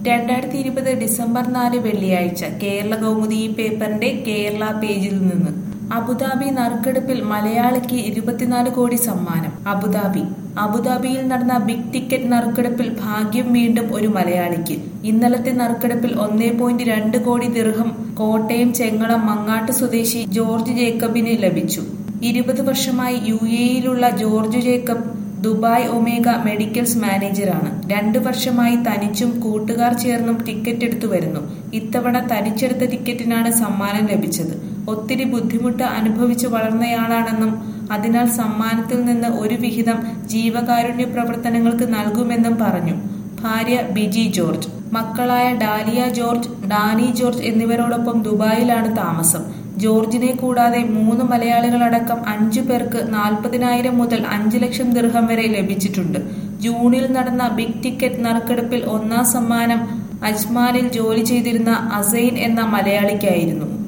രണ്ടായിരത്തി ഇരുപത് ഡിസംബർ നാല് വെള്ളിയാഴ്ച കേരള കൗമുദി ഈ പേപ്പറിന്റെ കേരള പേജിൽ നിന്ന് അബുദാബി നറുക്കെടുപ്പിൽ മലയാളിക്ക് ഇരുപത്തിനാല് കോടി സമ്മാനം അബുദാബി അബുദാബിയിൽ നടന്ന ബിഗ് ടിക്കറ്റ് നറുക്കെടുപ്പിൽ ഭാഗ്യം വീണ്ടും ഒരു മലയാളിക്ക് ഇന്നലത്തെ നറുക്കെടുപ്പിൽ ഒന്നേ പോയിന്റ് രണ്ട് കോടി ദിർഹം കോട്ടയം ചെങ്ങളം മങ്ങാട്ട് സ്വദേശി ജോർജ് ജേക്കബിന് ലഭിച്ചു ഇരുപത് വർഷമായി യു എയിലുള്ള George Jacob Dubai Omega medicals മാനേജറാണ് രണ്ടു വർഷമായി തനിച്ചും കൂട്ടുകാർ ചേർന്നും ടിക്കറ്റ് എടുത്തു വരുന്നു ഇത്തവണ തനിച്ചെടുത്ത ടിക്കറ്റിനാണ് സമ്മാനം ലഭിച്ചത് ഒത്തിരി ബുദ്ധിമുട്ട് അനുഭവിച്ചു വളർന്നയാളാണെന്നും അതിനാൽ സമ്മാനത്തിൽ നിന്ന് ഒരു വിഹിതം ജീവകാരുണ്യ പ്രവർത്തനങ്ങൾക്ക് നൽകുമെന്നും പറഞ്ഞു ഭാര്യ ബിജി ജോർജ് മക്കളായ ഡാലിയ ജോർജ് ഡാനി ജോർജ് എന്നിവരോടൊപ്പം ദുബായിലാണ് താമസം ജോർജിനെ കൂടാതെ മൂന്ന് മലയാളികളടക്കം അഞ്ചു പേർക്ക് നാൽപ്പതിനായിരം മുതൽ അഞ്ചു ലക്ഷം ദിർഹം വരെ ലഭിച്ചിട്ടുണ്ട് ജൂണിൽ നടന്ന ബിഗ് ടിക്കറ്റ് നറുക്കെടുപ്പിൽ ഒന്നാം സമ്മാനം അജ്മാനിൽ ജോലി ചെയ്തിരുന്ന അസൈൻ എന്ന മലയാളിക്കായിരുന്നു